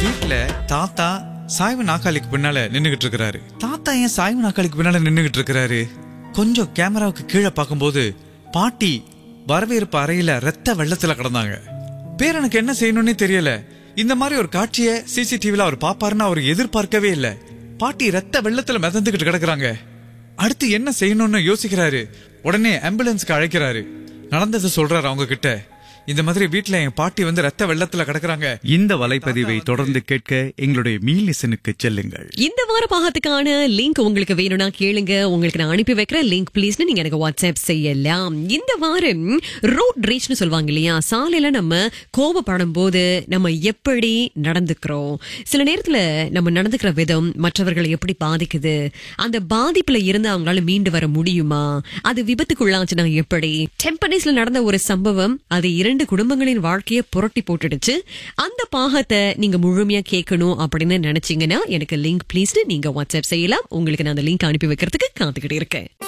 வீட்ல தாத்தா சாய்வு நாக்காளிக்கு பின்னால நின்னுகிட்டு இருக்கிறாரு தாத்தா ஏன் சாய்வு நாக்காளிக்கு பின்னால நின்னுகிட்டு இருக்கிறாரு கொஞ்சம் கேமராவுக்கு கீழே பார்க்கும்போது பாட்டி வரவேற்பு அறையில ரத்த வெள்ளத்துல கிடந்தாங்க பேரனுக்கு என்ன செய்யணும்னே தெரியல இந்த மாதிரி ஒரு காட்சியை சிசிடிவில அவர் பாப்பாருன்னு அவர் எதிர்பார்க்கவே இல்ல பாட்டி ரத்த வெள்ளத்துல மிதந்துகிட்டு கிடக்குறாங்க அடுத்து என்ன செய்யணும்னு யோசிக்கிறாரு உடனே ஆம்புலன்ஸ்க்கு அழைக்கிறாரு நடந்ததை சொல்றாரு அவங்க கிட்ட இந்த மாதிரி வீட்ல என் பாட்டி வந்து ரத்த வெள்ளத்துல கிடக்குறாங்க இந்த வலைப்பதிவை தொடர்ந்து கேட்க எங்களுடைய மீலிசனுக்கு செல்லுங்கள் இந்த வார பாகத்துக்கான லிங்க் உங்களுக்கு வேணும்னா கேளுங்க உங்களுக்கு நான் அனுப்பி வைக்கிற லிங்க் ப்ளீஸ்னு நீங்க எனக்கு வாட்ஸ்அப் செய்யலாம் இந்த வாரம் ரோட் ரேஜ்னு சொல்லுவாங்க இல்லையா சாலையில நம்ம கோபப்படும் போது நம்ம எப்படி நடந்துக்கிறோம் சில நேரத்துல நம்ம நடந்துக்கிற விதம் மற்றவர்களை எப்படி பாதிக்குது அந்த பாதிப்புல இருந்து அவங்களால மீண்டு வர முடியுமா அது விபத்துக்குள்ளாச்சுன்னா எப்படி டெம்பனேஸ்ல நடந்த ஒரு சம்பவம் அது இரண்டு குடும்பங்களின் வாழ்க்கையை புரட்டி போட்டுடுச்சு அந்த பாகத்தை நீங்க முழுமையா கேட்கணும் அப்படின்னு நினைச்சீங்கன்னா எனக்கு லிங்க் ப்ளீஸ் நீங்க வாட்ஸ்அப் செய்யலாம் உங்களுக்கு நான் அந்த லிங்க் அனுப்பி வைக்கிறதுக்கு காத்துக்கிட்டு இருக்கேன்